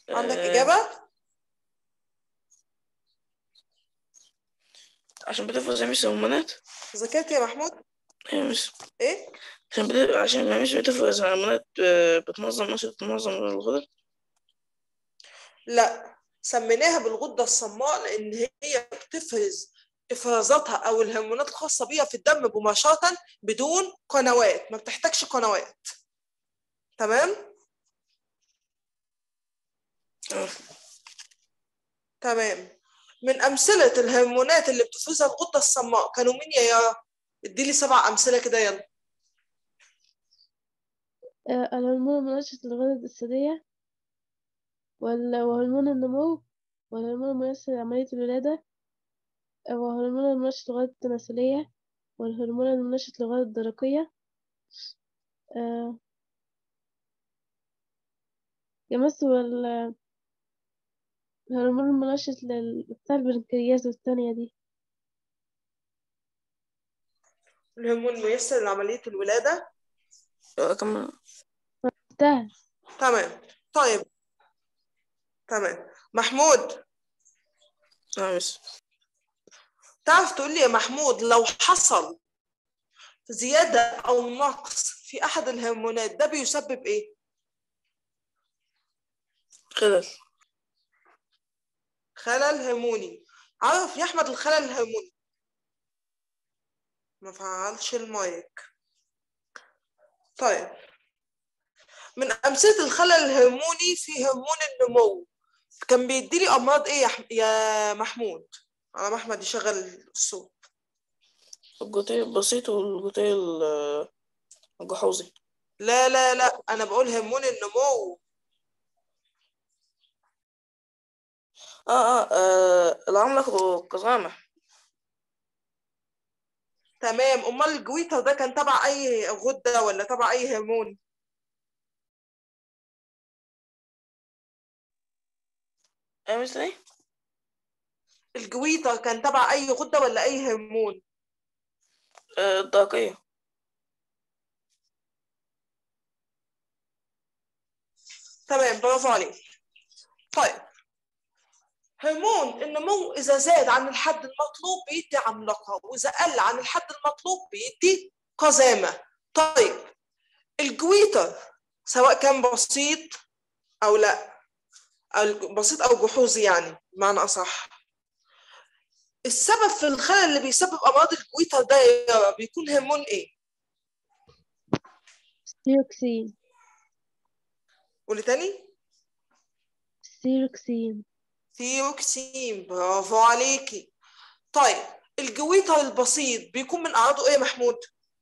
عندك آه، إجابة؟ عشان بتفرز مش هرمونات ذاكرت يا محمود؟ هي مش إيه؟ عشان بت... عشان ما مش بتفرز هرمونات آه، بتنظم نشاط تنظم الغدد لا سميناها بالغدة الصماء لأن هي بتفرز إفرازاتها أو الهرمونات الخاصة بيها في الدم مباشرة بدون قنوات ما بتحتاجش قنوات تمام؟ آه. تمام من أمثلة الهرمونات اللي بتفرزها الغدة الصماء كانوا مين يا يارا؟ اديلي سبع أمثلة كده يلا آه، الهرمون المنشط للغدد الثديية وال- وهرمون النمو والهرمون الميسر لعملية الولادة آه، وهرمون المنشط للغدد التناسلية والهرمون المنشط للغدد الدرقية آه، يمس وال- الهرمون المنشط لل- بتاع البنكرياس والتانية دي الهرمون الميسر لعملية الولادة آه، كم انتهى تمام طيب تمام محمود اه مش تعرف تقول لي يا محمود لو حصل زيادة أو نقص في أحد الهرمونات ده بيسبب إيه؟ خلل خلل هرموني عرف يا أحمد الخلل الهرموني ما فعلش المايك طيب من أمثلة الخلل الهرموني في هرمون النمو كان بيديلي أمراض إيه يا, أح- يا محمود؟ على ما أحمد يشغل الصوت الجوتي البسيط والجوتي ال- الجحوظي لا لا لا أنا بقول هرمون النمو اه اه, آه العملة والقزامة تمام أمال الجويتر ده كان تبع أي غدة ولا تبع أي هرمون؟ ايه مثل ايه؟ الجويتر كان تبع أي غدة ولا أي هرمون؟ آه الدرقية تمام برافو عليك طيب هرمون النمو إذا زاد عن الحد المطلوب بيدي عملاقة وإذا قل عن الحد المطلوب بيدي قزامة طيب الجويتر سواء كان بسيط أو لا أو بسيط أو جحوظي يعني بمعنى أصح السبب في الخلل اللي بيسبب أمراض الجويتر ده يا- بيكون هرمون إيه؟ ستيروكسين قولي تاني ستيروكسين ثيوكسين برافو عليكي طيب الجويتر البسيط بيكون من أعراضه إيه يا محمود؟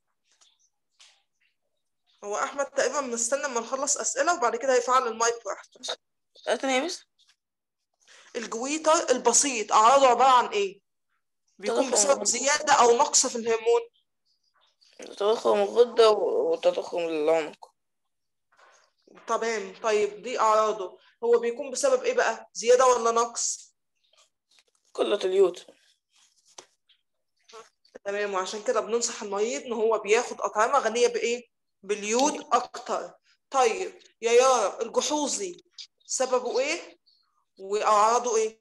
هو أحمد تقريبا مستني لما نخلص أسئلة وبعد كده هيفعل المايك براحته آه تاني يا مس الجويتر البسيط أعراضه عبارة عن إيه؟ بيكون تضخم بسبب الغدة. زيادة أو نقص في الهرمون تضخم الغدة وتضخم العنق تمام طيب دي أعراضه هو بيكون بسبب إيه بقى؟ زيادة ولا نقص؟ قلة اليود تمام وعشان كده بننصح المريض إن هو بياخد أطعمة غنية بإيه؟ باليود أكتر طيب يا يارا الجحوظي سببه إيه؟ وأعراضه إيه؟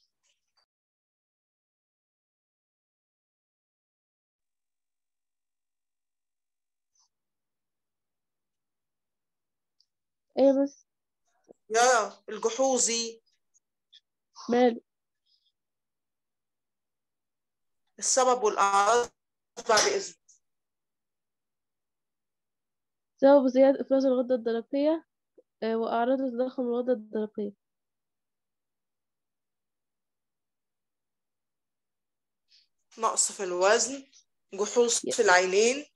ايه بس يارا الجحوظي ماله السبب والأعراض بعد إذن سبب زيادة إفراز الغدة الدرقية آه، وأعراض تضخم الغدة الدرقية نقص في الوزن جحوظ في العينين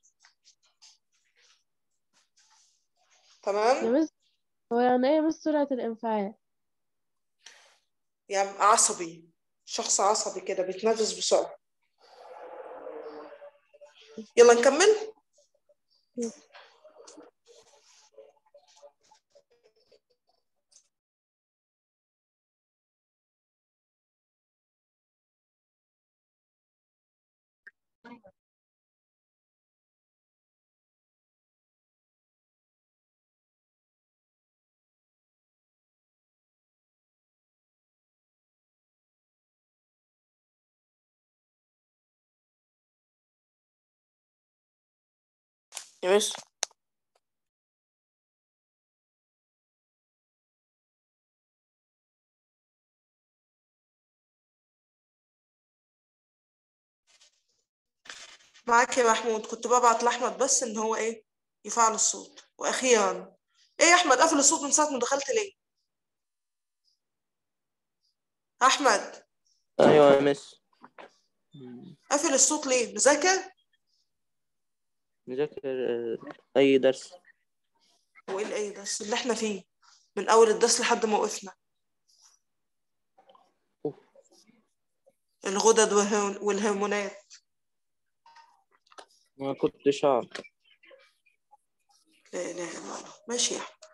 تمام يا مس هو يعني ايه بس سرعة الانفعال يعني عصبي شخص عصبي كده بيتنفس بسرعة يلا نكمل يا مس معاك يا محمود كنت ببعت لاحمد بس ان هو ايه يفعل الصوت واخيرا ايه يا احمد قفل الصوت من ساعه ما دخلت ليه احمد ايوه يا مس قفل الصوت ليه مذاكر نذاكر آه، اي درس وايه الايه درس اللي احنا فيه من اول الدرس لحد ما وقفنا أوف. الغدد والهرم- والهرمونات ما كنتش اعرف لا اله الا الله ماشي يا احمد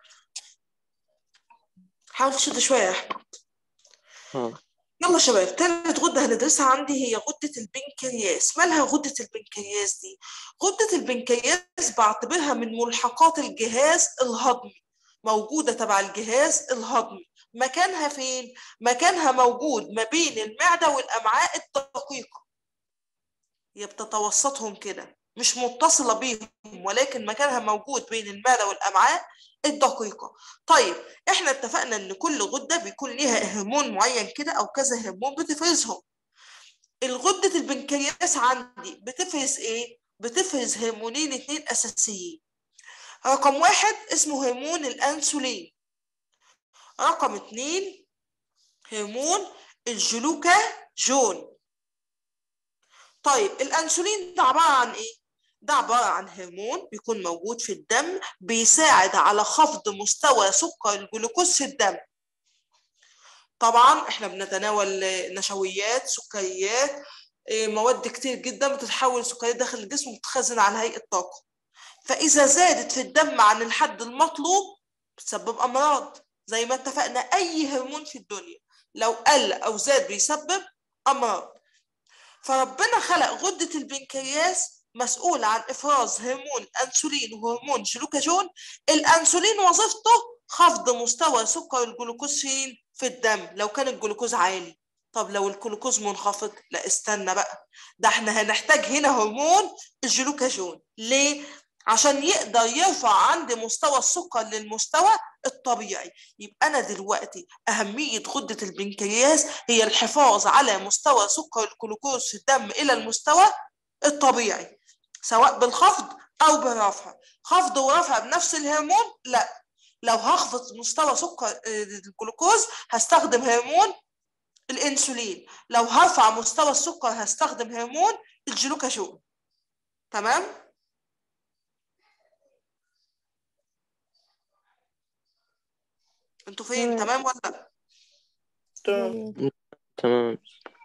حاول تشد شويه يا احمد اه يلا يا شباب تالت غدة هندرسها عندي هي غدة البنكرياس مالها غدة البنكرياس دي غدة البنكرياس بعتبرها من ملحقات الجهاز الهضمي موجودة تبع الجهاز الهضمي مكانها فين؟ مكانها موجود ما بين المعدة والأمعاء الدقيقة هي بتتوسطهم كده مش متصلة بيهم ولكن مكانها موجود بين المعدة والأمعاء الدقيقة طيب احنا اتفقنا ان كل غدة بيكون ليها هرمون معين كده او كذا هرمون بتفرزهم الغدة البنكرياس عندي بتفرز ايه بتفرز هرمونين اتنين اساسيين رقم واحد اسمه هرمون الانسولين رقم اتنين هرمون الجلوكاجون طيب الانسولين ده عبارة عن ايه ده عبارة عن هرمون بيكون موجود في الدم بيساعد على خفض مستوى سكر الجلوكوز في الدم طبعا احنا بنتناول نشويات سكريات إيه، مواد كتير جدا بتتحول سكريات داخل الجسم وبتتخزن على هيئة طاقة فإذا زادت في الدم عن الحد المطلوب بتسبب أمراض زي ما اتفقنا أي هرمون في الدنيا لو قل أو زاد بيسبب أمراض فربنا خلق غدة البنكرياس مسؤول عن إفراز هرمون أنسولين وهرمون جلوكاجون الأنسولين وظيفته خفض مستوى سكر الجلوكوز فين في الدم لو كان الجلوكوز عالي طب لو الجلوكوز منخفض لا استنى بقى ده احنا هنحتاج هنا هرمون الجلوكاجون ليه عشان يقدر يرفع عندي مستوى السكر للمستوى الطبيعي يبقى انا دلوقتي اهميه غده البنكرياس هي الحفاظ على مستوى سكر الجلوكوز في الدم الى المستوى الطبيعي سواء بالخفض او بالرفع خفض ورفع بنفس الهرمون لا لو هخفض مستوى سكر آه، الجلوكوز هستخدم هرمون الانسولين لو هرفع مستوى السكر هستخدم هرمون الجلوكاجون تمام انتوا فين تمام. تمام ولا لا تمام تمام. تمام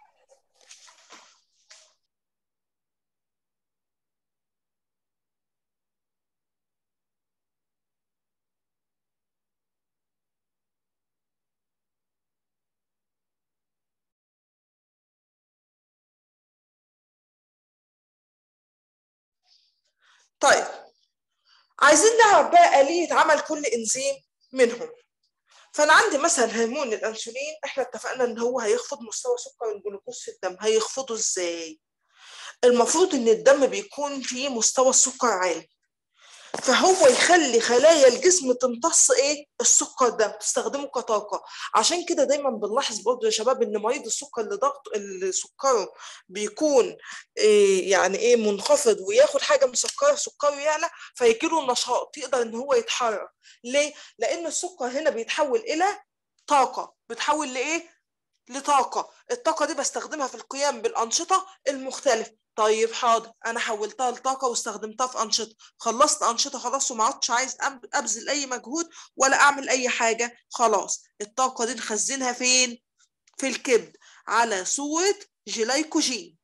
طيب عايزين نعرف بقى آلية عمل كل إنزيم منهم فأنا عندي مثلا هرمون الأنسولين إحنا اتفقنا إن هو هيخفض مستوى سكر الجلوكوز في الدم هيخفضه إزاي؟ المفروض إن الدم بيكون فيه مستوى السكر عالي فهو يخلي خلايا الجسم تمتص ايه السكر ده تستخدمه كطاقه عشان كده دايما بنلاحظ برضه يا شباب ان مريض السكر اللي ضغط اللي سكره بيكون إيه يعني ايه منخفض وياخد حاجه مسكره سكره يعلى فيجيله نشاط يقدر ان هو يتحرك ليه لان السكر هنا بيتحول الى طاقه بتحول لايه لطاقه الطاقه دي بستخدمها في القيام بالانشطه المختلفه طيب حاضر انا حولتها لطاقه واستخدمتها في انشطه خلصت انشطه خلاص وما عدتش عايز أب- ابذل اي مجهود ولا اعمل اي حاجه خلاص الطاقه دي نخزنها فين في الكبد على صوره جلايكوجين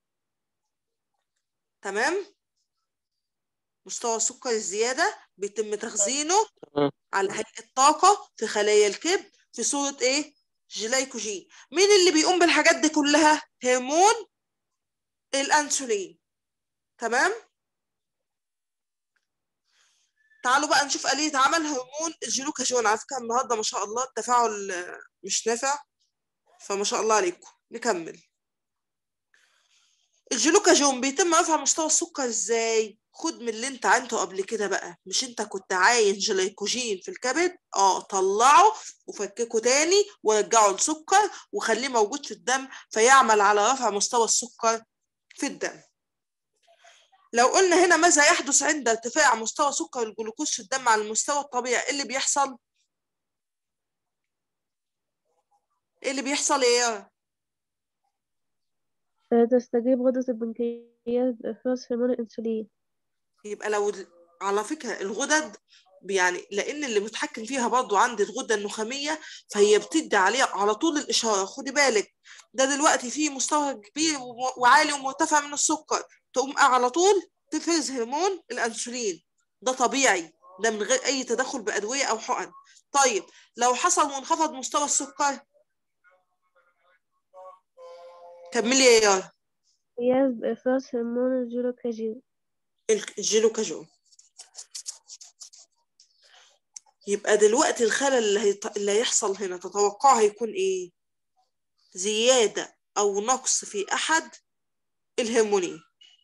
تمام مستوى السكر الزياده بيتم تخزينه تمام. على هيئه طاقه في خلايا الكبد في صوره ايه جلايكوجين مين اللي بيقوم بالحاجات دي كلها هرمون الانسولين تمام تعالوا بقى نشوف آلية عمل هرمون الجلوكاجون على فكرة النهارده ما شاء الله التفاعل آه، مش نافع فما شاء الله عليكم نكمل الجلوكاجون بيتم رفع مستوى السكر ازاي خد من اللي انت عينته قبل كده بقى مش انت كنت عاين جليكوجين في الكبد اه طلعه وفككه تاني ورجعه لسكر وخليه موجود في الدم فيعمل على رفع مستوى السكر في الدم لو قلنا هنا ماذا يحدث عند ارتفاع مستوى سكر الجلوكوز في الدم على المستوى الطبيعي ايه اللي بيحصل ايه اللي بيحصل ايه آه، تستجيب غدة البنكرياس بإفراز هرمون الأنسولين يبقى لو على فكرة الغدد يعني لأن اللي متحكم فيها برضو عند الغدة النخامية فهي بتدي عليها على طول الإشارة خدي بالك ده دلوقتي في مستوى كبير وم- وعالي ومرتفع من السكر تقوم على طول تفرز هرمون الأنسولين ده طبيعي ده من غير أي تدخل بأدوية أو حقن طيب لو حصل منخفض مستوى السكر كملي يا يارا قياس بإفراز هرمون الجلوكاجين الجلوكاجون يبقى دلوقتي الخلل اللي, هيط... اللي هيحصل هنا تتوقعه هيكون ايه زيادة او نقص في احد الهرمونين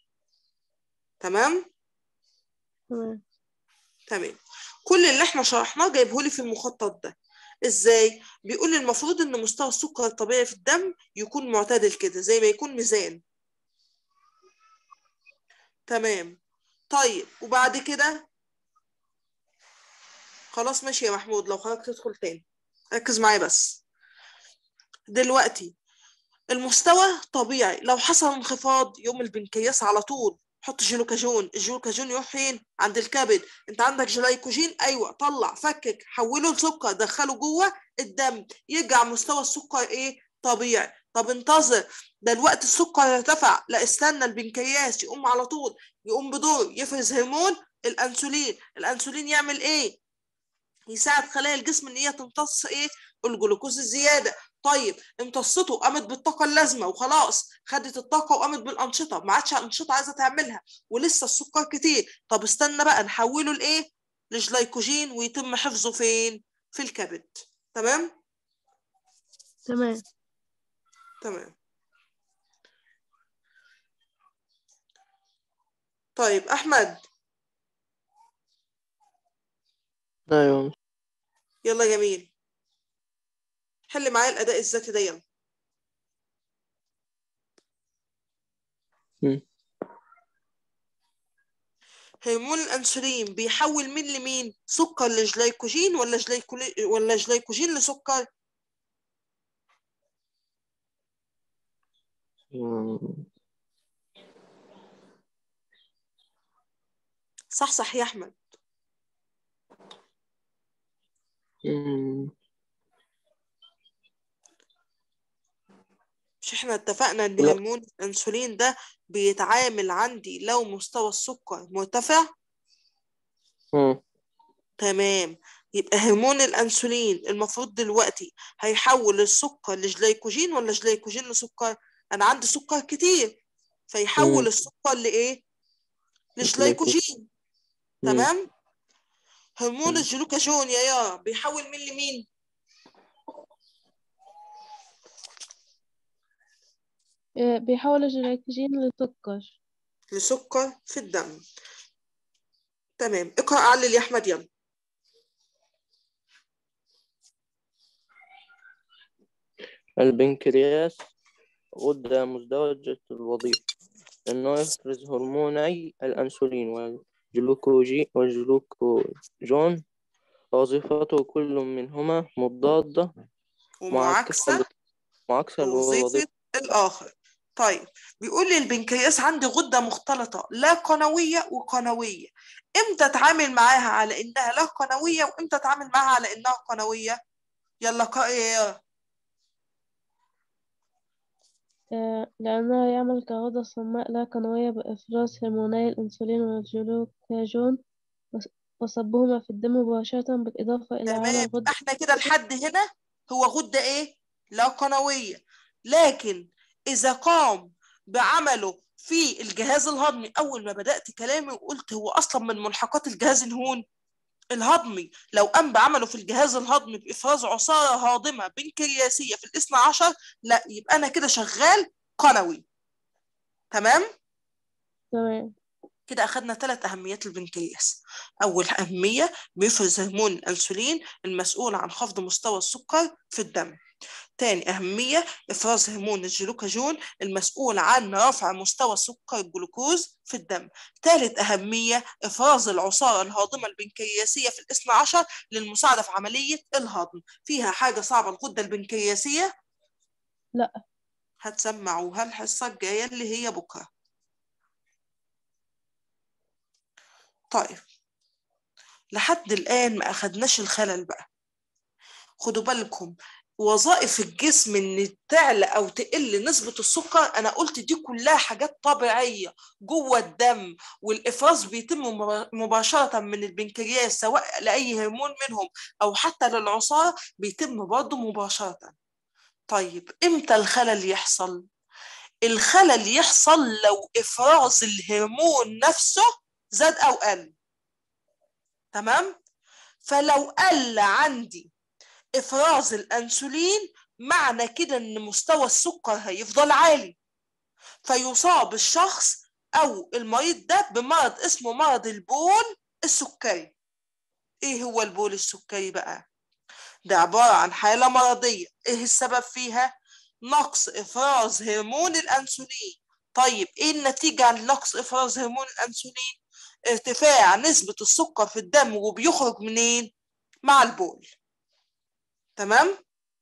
تمام تمام تمام كل اللي احنا شرحناه جايبهولي في المخطط ده ازاي بيقول لي المفروض ان مستوى السكر الطبيعي في الدم يكون معتدل كده زي ما يكون ميزان تمام طيب وبعد كده خلاص ماشي يا محمود لو حضرتك تدخل تاني ركز معايا بس دلوقتي المستوى طبيعي لو حصل انخفاض يوم البنكرياس على طول حط جلوكاجون الجلوكاجون يروح فين عند الكبد انت عندك جلايكوجين ايوه طلع فكك حوله لسكر دخله جوه الدم يرجع مستوى السكر ايه طبيعي طب انتظر ده الوقت السكر ارتفع لا استنى البنكرياس يقوم على طول يقوم بدور يفرز هرمون الانسولين الانسولين يعمل ايه يساعد خلايا الجسم ان هي تمتص ايه الجلوكوز الزياده طيب امتصته قامت بالطاقه اللازمه وخلاص خدت الطاقه وقامت بالانشطه ما عادش انشطه عايزه تعملها ولسه السكر كتير طب استنى بقى نحوله لايه لجلايكوجين ويتم حفظه فين في الكبد تمام تمام تمام طيب احمد ايوه يلا جميل حل معايا الاداء الذاتي ده يلا مم. هرمون الانسولين بيحول مين لمين سكر لجلايكوجين ولا جلايكولي ولا جلايكوجين لسكر مم. صح صح يا احمد مم. مش احنا اتفقنا ان لا. هرمون الانسولين ده بيتعامل عندي لو مستوى السكر مرتفع مم. تمام يبقى هرمون الانسولين المفروض دلوقتي هيحول السكر لجلايكوجين ولا جلايكوجين لسكر انا عندي سكر كتير فيحول مم. السكر لايه لجلايكوجين. لجلايكوجين مم. تمام هرمون مم. الجلوكاجون يا يارا بيحول مين لمين آه، بيحول الجلايكوجين لسكر لسكر في الدم تمام اقرأ علل يا احمد يلا البنكرياس غدة مزدوجة الوظيفة إنه يفرز هرموني الأنسولين والجلوكوجي والجلوكوجون وظيفته كل منهما مضادة ومعاكسة معاكسة معاكسة لوظيفة للوظيفة الآخر طيب بيقول لي البنكرياس عندي غدة مختلطة لا قنوية وقنوية امتى اتعامل معاها على انها لا قنوية وامتى اتعامل معاها على انها قنوية يلا قا- يا آه، لأنه يعمل كغدة صماء لا قنوية بإفراز هرموني الأنسولين والجلوكاجون وص- وصبهما في الدم مباشرة بالإضافة إلى عمل تمام غدة احنا كده لحد هنا هو غدة ايه لا قنوية لكن اذا قام بعمله في الجهاز الهضمي اول ما بدأت كلامي وقلت هو اصلا من ملحقات الجهاز الهون الهضمي لو قام بعمله في الجهاز الهضمي بإفراز عصارة هاضمة بنكرياسية في الاثنى عشر لا يبقى أنا كده شغال قنوي تمام تمام كده أخدنا ثلاث أهميات البنكرياس أول أهمية بيفرز هرمون الأنسولين المسؤول عن خفض مستوى السكر في الدم تاني أهمية إفراز هرمون الجلوكاجون المسؤول عن رفع مستوى سكر الجلوكوز في الدم ثالث أهمية إفراز العصارة الهاضمة البنكرياسية في الاثنى عشر للمساعدة في عملية الهضم فيها حاجة صعبة الغدة البنكرياسية لا هتسمعوها الحصة الجاية اللي هي بكرة طيب لحد الآن ما أخدناش الخلل بقى خدوا بالكم وظائف الجسم ان تعلى او تقل نسبة السكر انا قلت دي كلها حاجات طبيعية جوه الدم والافراز بيتم مبا- مباشرة من البنكرياس سواء لاي هرمون منهم او حتى للعصارة بيتم برضه مباشرة طيب امتى الخلل يحصل الخلل يحصل لو افراز الهرمون نفسه زاد او قل تمام فلو قل عندي افراز الانسولين معنى كده ان مستوى السكر هيفضل عالي فيصاب الشخص او المريض ده بمرض اسمه مرض البول السكري ايه هو البول السكري بقى ده عبارة عن حالة مرضية ايه السبب فيها نقص افراز هرمون الانسولين طيب ايه النتيجة عن نقص افراز هرمون الانسولين ارتفاع نسبة السكر في الدم وبيخرج منين مع البول تمام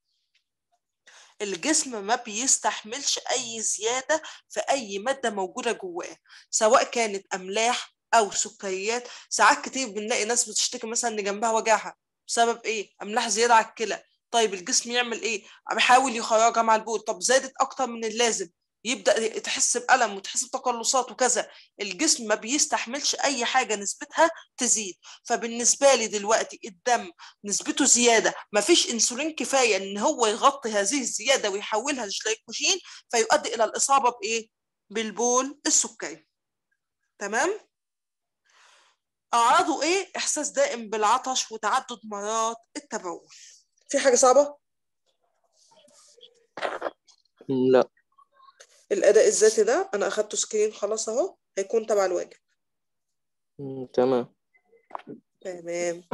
الجسم ما بيستحملش اي زيادة في اي مادة موجودة جواه سواء كانت املاح او سكريات ساعات كتير بنلاقي ناس بتشتكي مثلا ان جنبها وجعها بسبب ايه املاح زيادة على الكلى طيب الجسم يعمل ايه بيحاول يخرجها مع البول طب زادت اكتر من اللازم يبدا تحس بالم وتحس بتقلصات وكذا الجسم ما بيستحملش اي حاجه نسبتها تزيد فبالنسبه لي دلوقتي الدم نسبته زياده ما فيش انسولين كفايه ان هو يغطي هذه الزياده ويحولها لجليكوجين فيؤدي الى الاصابه بايه بالبول السكري تمام اعراضه ايه احساس دائم بالعطش وتعدد مرات التبول في حاجه صعبه لا الاداء الذاتي ده انا اخدته سكرين خلاص اهو هيكون تبع الواجب مم، تمام تمام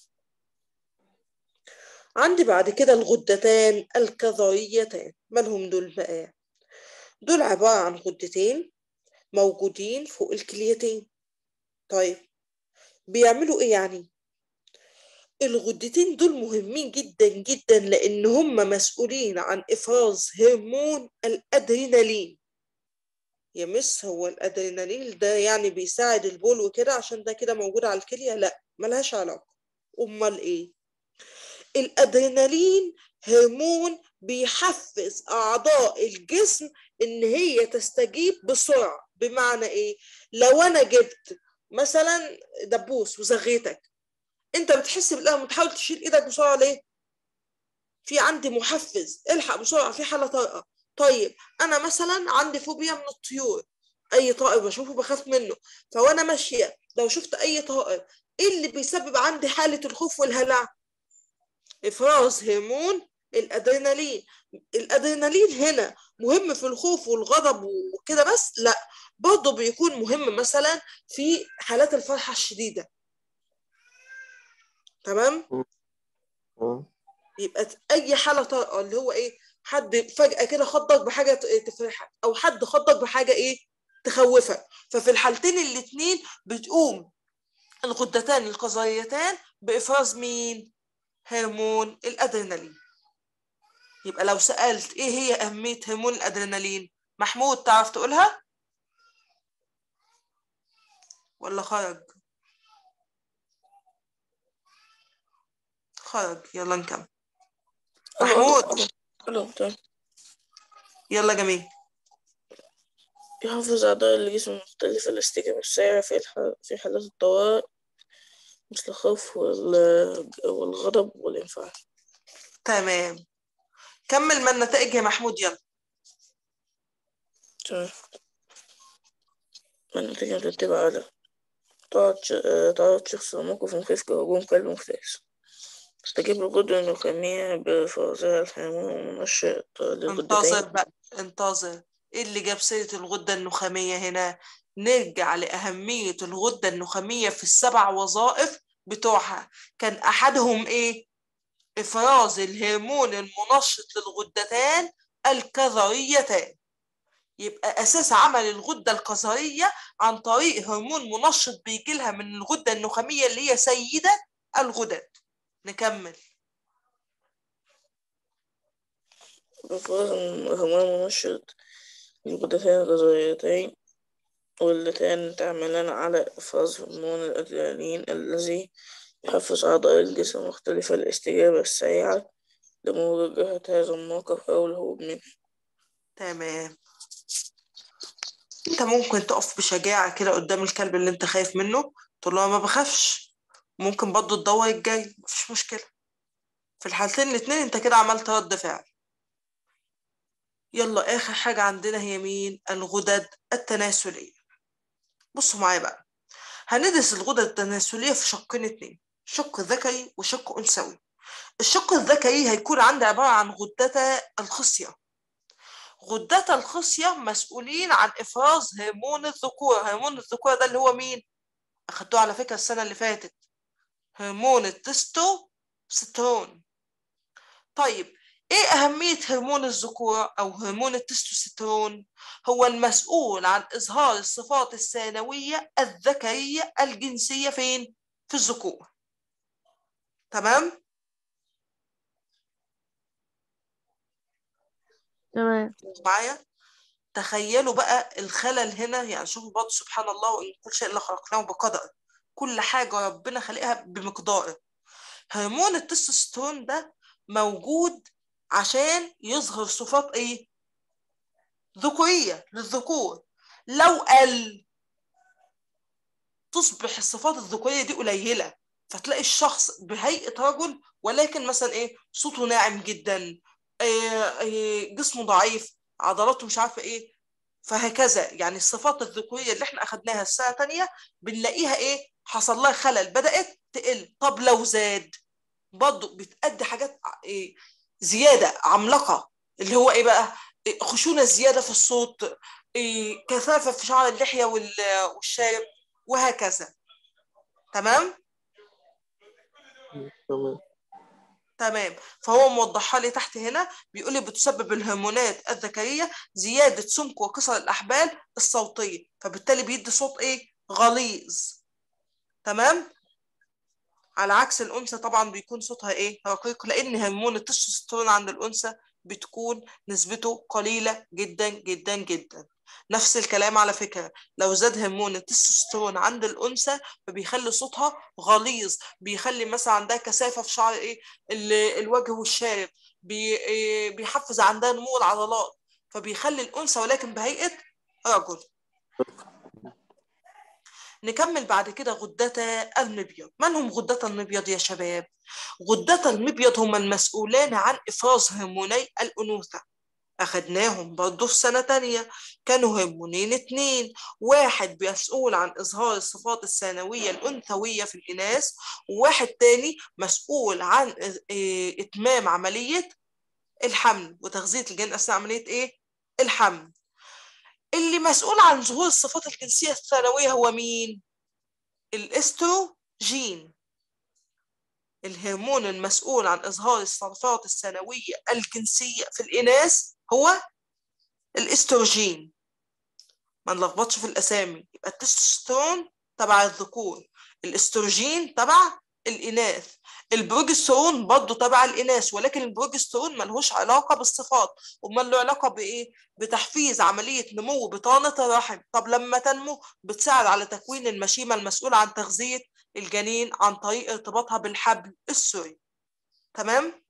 عندي بعد كده الغدتان الكظريتان مالهم دول بقى دول عبارة عن غدتين موجودين فوق الكليتين طيب بيعملوا ايه يعني الغدتين دول مهمين جدا جدا لان هم مسؤولين عن افراز هرمون الادرينالين يا مس هو الادرينالين ده يعني بيساعد البول وكده عشان ده كده موجود على الكلية لا ملهاش علاقة امال ايه الادرينالين هرمون بيحفز اعضاء الجسم ان هي تستجيب بسرعة بمعنى ايه لو انا جبت مثلا دبوس وزغيتك انت بتحس بالالم وتحاول تشيل ايدك بسرعة ليه في عندي محفز الحق بسرعة في حالة طارئة طيب انا مثلا عندي فوبيا من الطيور اي طائر بشوفه بخاف منه فوانا ماشية لو شفت اي طائر ايه اللي بيسبب عندي حالة الخوف والهلع افراز هرمون الادرينالين الادرينالين هنا مهم في الخوف والغضب وكده بس لا برضه بيكون مهم مثلا في حالات الفرحة الشديدة تمام آه. يبقى اي حاله طارئه اللي هو ايه حد فجاه كده خضك بحاجه ت- تفرحك او حد خضك بحاجه ايه تخوفك ففي الحالتين الاتنين بتقوم الغدتان القذريتان بافراز مين هرمون الادرينالين يبقى لو سالت ايه هي اهميه هرمون الادرينالين محمود تعرف تقولها ولا خرج خرج يلا نكمل محمود الو تمام يلا جميل يحافظ أعضاء الجسم المختلفة الاستجابة السريعة في الح... في حالات الطوارئ مثل الخوف وال... والغضب والانفعال تمام كمل من النتائج يا محمود يلا تمام النتيجة مترتبة على تعرض ش... آه، تعرض شخص لموقف مخيف كهجوم كلب مفترس تستجيب الغدة النخامية بإفرازها الهرمون المنشط انتظر للغدتين بقى انتظر ايه اللي جاب سيرة الغدة النخامية هنا نرجع لأهمية الغدة النخامية في السبع وظائف بتوعها كان أحدهم ايه إفراز الهرمون المنشط للغدتان الكظريتان يبقى أساس عمل الغدة الكظرية عن طريق هرمون منشط بيجي لها من الغدة النخامية اللي هي سيدة الغدد نكمل بفرز هرمون منشط الغدتين الغذائيتين واللتان تعملان على إفراز هرمون الأدرينالين الذي يحفز أعضاء الجسم المختلفة الاستجابة السريعة لمواجهة هذا الموقف أو الهروب منه تمام انت ممكن تقف بشجاعة كده قدام الكلب اللي انت خايف منه تقول له أنا ما بخافش ممكن برضه تدور الجاي مفيش مشكلة في الحالتين الاتنين انت كده عملت رد فعل يلا آخر حاجة عندنا هي مين الغدد التناسلية بصوا معايا بقى هندرس الغدد التناسلية في شقين اتنين شق ذكري وشق أنثوي الشق الذكري هيكون عندي عبارة عن غدة الخصية غدة الخصية مسؤولين عن إفراز هرمون الذكورة هرمون الذكورة ده اللي هو مين؟ أخدتوه على فكرة السنة اللي فاتت هرمون التستوستيرون طيب ايه أهمية هرمون الذكورة أو هرمون التستوستيرون؟ هو المسؤول عن إظهار الصفات الثانوية الذكرية الجنسية فين؟ في الذكور تمام؟ تمام معايا؟ تخيلوا بقى الخلل هنا يعني شوفوا برضه سبحان الله وإن كل شيء إلا خلقناه بقدر كل حاجة ربنا خلقها بمقدار هرمون التستوستيرون ده موجود عشان يظهر صفات ايه ذكورية للذكور لو قل تصبح الصفات الذكورية دي قليلة فتلاقي الشخص بهيئة رجل ولكن مثلا ايه صوته ناعم جدا إيه إيه جسمه ضعيف عضلاته مش عارفة ايه فهكذا يعني الصفات الذكورية اللي احنا اخدناها السنة تانية بنلاقيها ايه حصل لها خلل بدأت تقل طب لو زاد برضه بتأدي حاجات إيه زيادة عملاقة اللي هو ايه بقى إيه خشونة زيادة في الصوت إيه كثافة في شعر اللحية وال- والشارب وهكذا تمام تمام تمام فهو موضحها لي تحت هنا بيقول لي بتسبب الهرمونات الذكرية زيادة سمك وكسر الأحبال الصوتية فبالتالي بيدي صوت ايه غليظ تمام على عكس الأنثى طبعا بيكون صوتها ايه رقيق لأن هرمون التستوستيرون عند الأنثى بتكون نسبته قليلة جدا جدا جدا نفس الكلام على فكرة لو زاد هرمون التستوستيرون عند الأنثى فبيخلي صوتها غليظ بيخلي مثلا عندها كثافة في شعر ايه ال- الوجه والشارب بي إيه بيحفز عندها نمو العضلات فبيخلي الأنثى ولكن بهيئة رجل نكمل بعد كده غدتا المبيض من هم غدتا المبيض يا شباب غدتا المبيض هم المسؤولان عن إفراز هرموني الأنوثة أخدناهم برضه في سنة تانية كانوا هرمونين اتنين واحد مسؤول عن إظهار الصفات الثانوية الأنثوية في الإناث وواحد تاني مسؤول عن إ- إيه إتمام عملية الحمل وتغذية الجنين أثناء عملية إيه؟ الحمل اللي مسؤول عن ظهور الصفات الجنسية الثانوية هو مين؟ الاستروجين الهرمون المسؤول عن إظهار الصفات الثانوية الجنسية في الإناث هو الاستروجين ما نلخبطش في الأسامي يبقى التستوستيرون تبع الذكور الاستروجين تبع الإناث البروجسترون برضه تبع الإناث ولكن البروجسترون ملهوش علاقة بالصفات أمال له علاقة بإيه؟ بتحفيز عملية نمو بطانة الرحم طب لما تنمو بتساعد على تكوين المشيمة المسؤولة عن تغذية الجنين عن طريق ارتباطها بالحبل السري تمام؟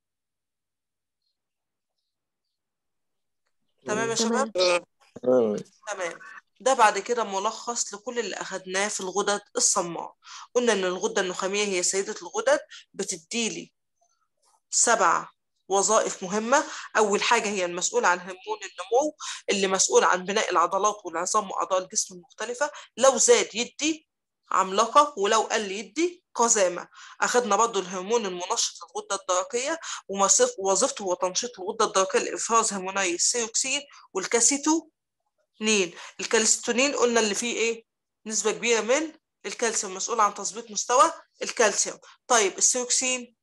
تمام يا شباب؟ تمام تمام تمام ده بعد كده ملخص لكل اللي أخدناه في الغدد الصماء قلنا إن الغدة النخامية هي سيدة الغدد بتديلي سبع وظائف مهمة أول حاجة هي المسؤولة عن هرمون النمو اللي مسؤول عن بناء العضلات والعظام وأعضاء الجسم المختلفة لو زاد يدي عملاقة ولو قل يدي قزامة أخدنا برضو الهرمون المنشط للغدة الدرقية ومصف- ووظيفته هو تنشيط الغدة الدرقية لإفراز هرموني السيروكسين والكاسيتونين الكالستونين قلنا اللي فيه إيه نسبة كبيرة من الكالسيوم مسؤول عن تظبيط مستوى الكالسيوم طيب السيروكسين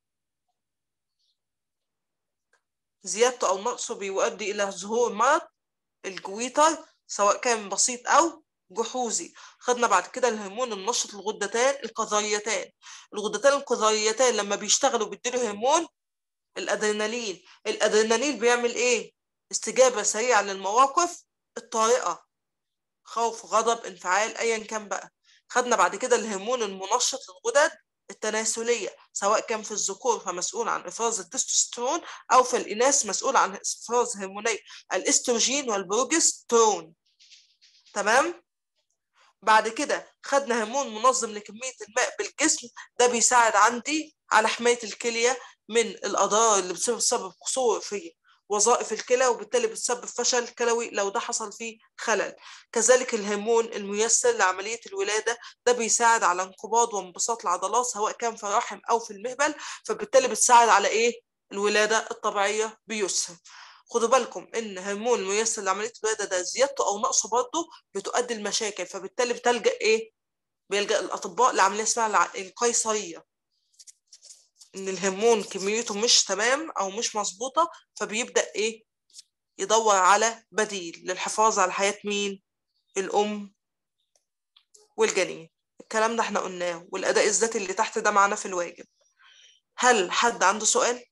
زيادته أو نقصه بيؤدي إلى ظهور مرض الجويتر سواء كان بسيط أو جحوزي خدنا بعد كده الهرمون النشط الغدتان القذريتان الغدتان القذريتان لما بيشتغلوا بيديله هرمون الأدرينالين الأدرينالين بيعمل إيه؟ استجابة سريعة للمواقف الطارئة خوف غضب انفعال أيا كان بقى خدنا بعد كده الهرمون المنشط للغدد التناسلية سواء كان في الذكور فمسؤول عن إفراز التستوستيرون أو في الإناث مسؤول عن إفراز هرموني الاستروجين والبروجسترون تمام بعد كده خدنا هرمون منظم لكمية الماء بالجسم ده بيساعد عندي على حماية الكلية من الأضرار اللي بتسبب سبب قصور في وظائف الكلى وبالتالي بتسبب فشل كلوي لو ده حصل فيه خلل كذلك الهرمون الميسر لعملية الولادة ده بيساعد على انقباض وانبساط العضلات سواء كان في الرحم أو في المهبل فبالتالي بتساعد على إيه الولادة الطبيعية بيسر خدوا بالكم ان هرمون الميسر لعمليه الولاده ده زيادته او نقصه برضه بتؤدي لمشاكل فبالتالي بتلجا ايه بيلجا الاطباء لعمليه اسمها الع- القيصريه ان الهرمون كميته مش تمام او مش مظبوطه فبيبدا ايه يدور على بديل للحفاظ على حياه مين الام والجنين الكلام ده احنا قلناه والاداء الذاتي اللي تحت ده معانا في الواجب هل حد عنده سؤال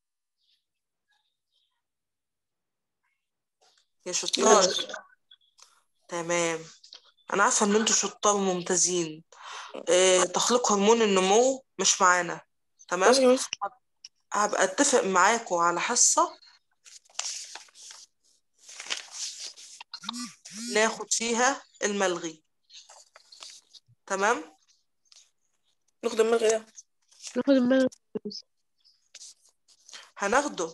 يا شطار تمام انا عارفه ان انتوا شطار ممتازين اه تخليق هرمون النمو مش معانا تمام ماشي يا مس هبقى اتفق معاكم على حصه ناخد فيها الملغي تمام ناخد الملغي ده ناخد الملغي هناخده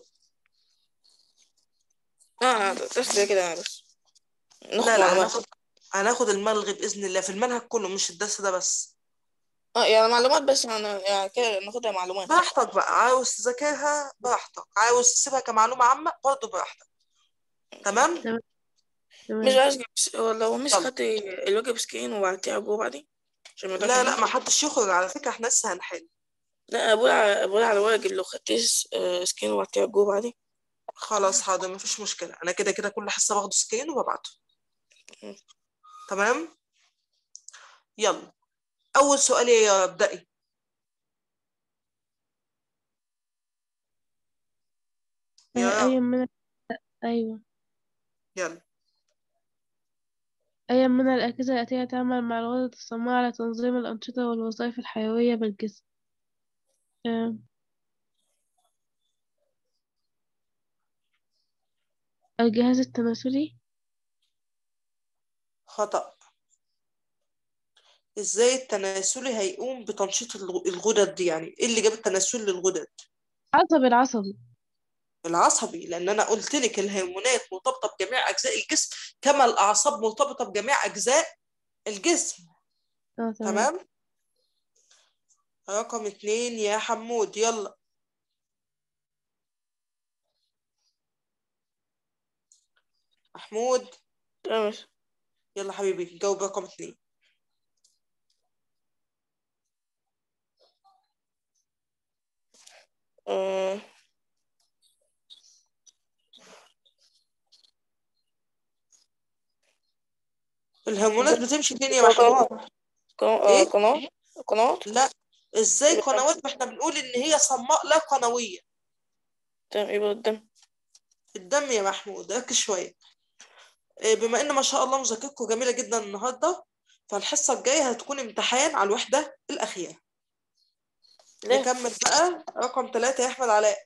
اه بس كده بس ناخد لا لا معلومات هناخد هناخد الملغي باذن الله في المنهج كله مش الدرس ده بس اه يعني معلومات بس يعني يعني كده ناخدها معلومات براحتك بقى عاوز تذاكرها براحتك عاوز تسيبها كمعلومه عامه برضه براحتك تمام مش تمام عايز بس هو لو مش يلا. خدت الواجب سكرين وبعد كده ابوه بعدين عشان ما يضيعش لا لا مني. ما حدش يخرج على فكره احنا لسه هنحل لا ابوه على ابوه على واجب لو خدت س- آه، سكرين وبعد كده ابوه بعدين خلاص حاضر مفيش مشكله انا كده كده كل حصه باخده سكرين وببعته تمام يلا اول سؤال يا ابدأي يا أي من أيوة يلا أي من الأجهزة التي تعمل مع الغدد الصماء على تنظيم الأنشطة والوظائف الحيوية بالجسم آم، الجهاز التناسلي خطأ ازاي التناسلي هيقوم بتنشيط الغ- الغدد دي يعني ايه اللي جاب التناسل للغدد عصبي العصبي العصبي لان انا قلت لك الهرمونات مرتبطه بجميع اجزاء الجسم كما الاعصاب مرتبطه بجميع اجزاء الجسم اه تمام تمام رقم اتنين يا حمود يلا محمود تمام يلا حبيبي جاوب رقم اتنين آه، الهرمونات بتمشي فين يا محمود قنوات قنوات إيه؟ آه، قنوات قنوات لا ازاي يبقى- قنوات ما احنا بنقول ان هي صماء لا قنويه تمام يبقى قدام الدم يا محمود ركز شويه إيه، بما ان ما شاء الله مذاكرتكم جميله جدا النهارده فالحصه الجايه هتكون امتحان على الوحده الاخيره ليه؟ نكمل بقى رقم ثلاثة يا احمد علاء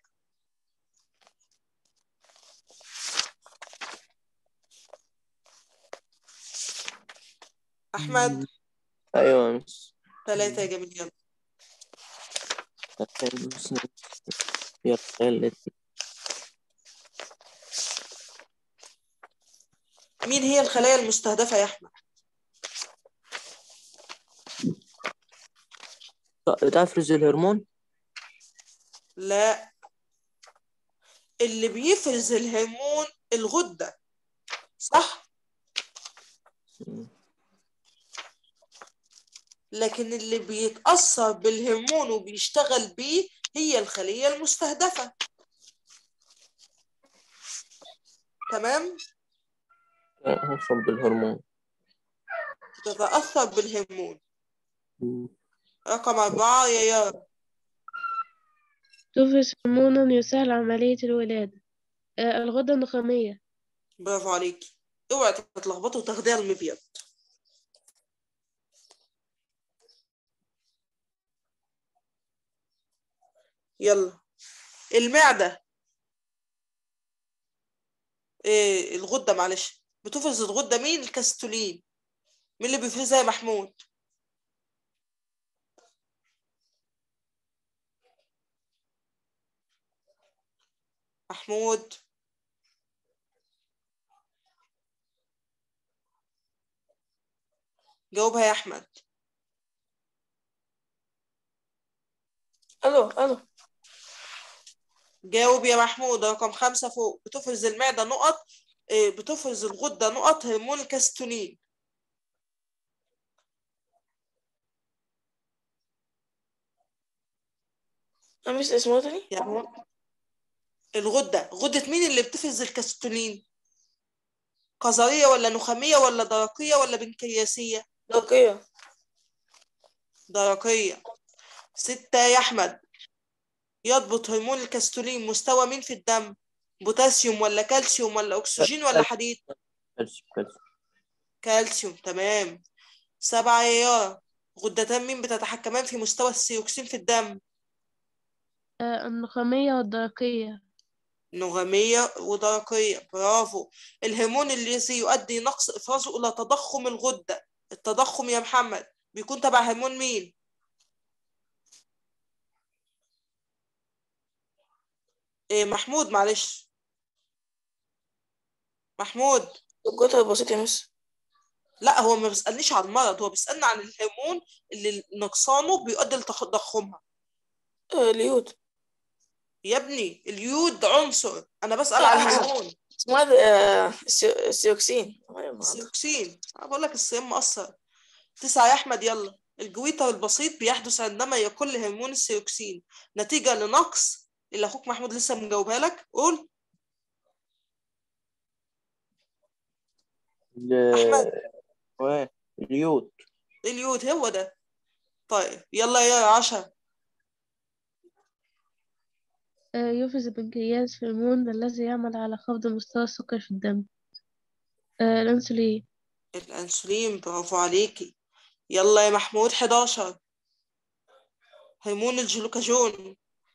احمد أيوة يا مس ثلاثة يا جميل يلا يلا يلا مين هي الخلايا المستهدفة يا احمد تفرز الهرمون لا اللي بيفرز الهرمون الغدة صح مم. لكن اللي بيتأثر بالهرمون وبيشتغل بيه هي الخلية المستهدفة تمام تتأثر بالهرمون تتأثر بالهرمون مم. رقم أربعة يا يارا تفرز هرمونا يسهل عملية الولادة آه، الغدة النخامية برافو عليكي اوعي تتلخبطوا وتاخديها المبيض يلا المعدة إيه الغدة معلش بتفرز الغدة مين الكاستولين مين اللي بيفرزها يا محمود محمود جاوبها يا أحمد الو الو جاوب يا محمود رقم خمسة فوق بتفرز المعدة نقط إيه، بتفرز الغدة نقط هرمون الكاستونين مش اسمه تاني يعني الغدة غدة مين اللي بتفرز الكاستونين قذرية ولا نخامية ولا درقية ولا بنكرياسية دقيقة درقية ستة يا أحمد يضبط هرمون الكاستولين مستوى مين في الدم بوتاسيوم ولا كالسيوم ولا أكسجين ولا حديد كالسيوم كالسيوم كالسيوم تمام سبعة يا يارا غدتان مين بتتحكمان في مستوى السيروكسين في الدم آه، النخامية والدرقية نغمية ودرقية برافو الهرمون الذي يؤدي نقص إفرازه إلى تضخم الغدة التضخم يا محمد بيكون تبع هرمون مين إيه محمود معلش محمود الجوتة بسيطة يا مس لا هو ما بيسألنيش عن المرض هو بيسألني عن الهرمون اللي نقصانه بيؤدي لتضخمها آه، اليود يا ابني اليود عنصر انا بسأل عن الهرمون اسمها ده، آه، السي- السيوكسين أيوة، السيروكسين انا بقول لك الصيام مؤثر تسعة يا احمد يلا الجويتر البسيط بيحدث عندما يقل هرمون السيروكسين نتيجة لنقص اللي اخوك محمود لسه مجاوبها لك قول ال- احمد وين اليود اليود هو ده طيب يلا يا عشرة آه، يفرز البنكرياس هرمون الذي يعمل على خفض مستوى السكر في الدم آه، الأنسولين الانسولين برافو عليكي يلا يا محمود 11 هرمون الجلوكاجون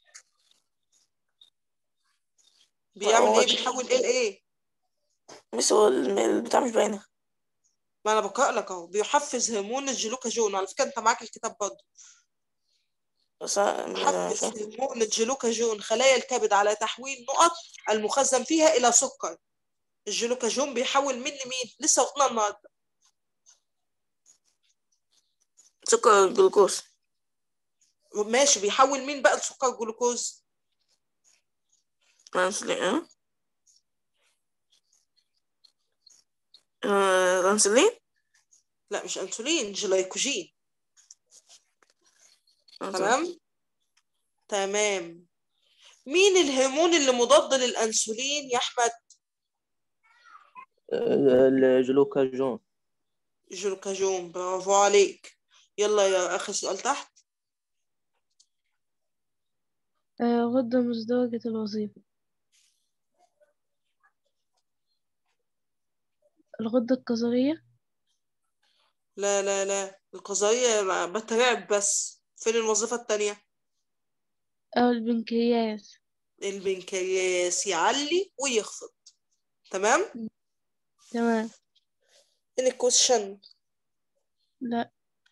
بيعمل هو ايه بيحول ايه لايه مس هو الم- البتاع مش باينة ما انا بقرا لك اهو بيحفز هرمون الجلوكاجون على فكره انت معاك الكتاب برضه بس أنا مش يحفز فاهم. هرمون الجلوكاجون خلايا الكبد على تحويل نقط المخزن فيها الى سكر الجلوكاجون بيحول من لمين لسه واخدنا النهارده سكر الجلوكوز ماشي بيحول مين بقى لسكر جلوكوز الأنسولين اه آه، الأنسولين لا مش انسولين جلايكوجين آه، تمام تمام مين الهرمون اللي مضاد للانسولين يا احمد ال- الجلوكاجون جلوكاجون برافو عليك يلا يا اخر سؤال تحت آه، غدة مزدوجة الوظيفة الغدة الكظرية لا لا لا القضية ما- بترعب بس فين الوظيفة التانية أو البنكرياس البنكرياس يعلي ويخفض تمام تمام فين الكويشن لا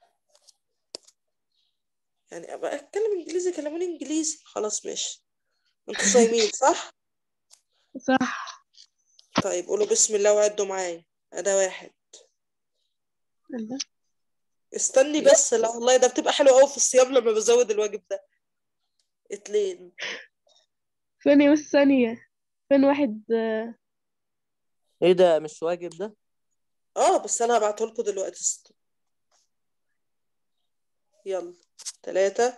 يعني ابقى اتكلم انجليزي كلموني انجليزي خلاص ماشي انتوا صايمين صح صح طيب قولوا بسم الله وعدوا معايا ده واحد الله. استني بس لا والله ده بتبقى حلوة قوي في الصيام لما بزود الواجب ده اتنين ثانية بس ثانية فين واحد آه، ايه ده مش واجب ده اه بس انا هبعته لكم دلوقتي است- يلا تلاتة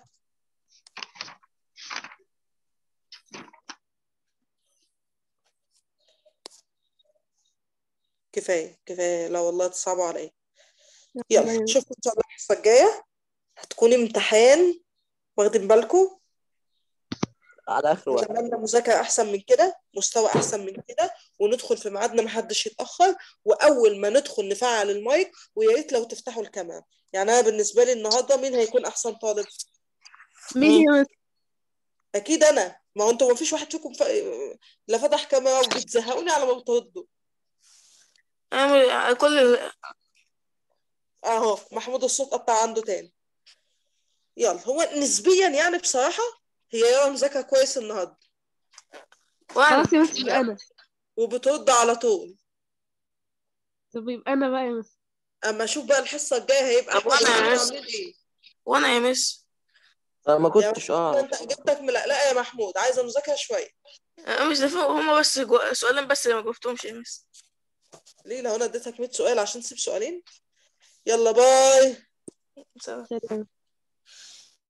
كفاية كفاية لا والله تصعبوا عليا يلا يلا. نشوفكم ان شاء الله الحصة الجاية هتكون امتحان واخدين بالكم على اخر وقت نتمنى مذاكرة أحسن من كده مستوى أحسن من كده وندخل في ميعادنا محدش يتأخر وأول ما ندخل نفعل المايك ويا ريت لو تفتحوا الكاميرا يعني أنا بالنسبة لي النهاردة مين هيكون أحسن طالب؟ مين يا مس أكيد أنا ما هو أنتوا ما فيش واحد فيكم ف... لا فتح كاميرا وبتزهقوني على ما بتردوا اعمل كل أهو محمود الصوت قطع عنده تاني يلا هو نسبيا يعني بصراحة هي يارا مذاكرة كويس النهاردة وانا خلاص يا مس يبقى أنا وبترد على طول طب يبقى أنا بقى يا مس أما أشوف بقى الحصة الجاية هيبقى طب أحمد وأنا ومحمود يا عاملين إيه وانا يا مس انا ما يا كنتش محمود اه انت اجابتك ملقلقه يا محمود عايزه مذاكره شويه أنا مش دافع هما بس جو... سؤالين بس اللي ما جبتهمش يا مس ليه لو انا اديتك 100 سؤال عشان تسيب سؤالين يلا باي سلام. سلام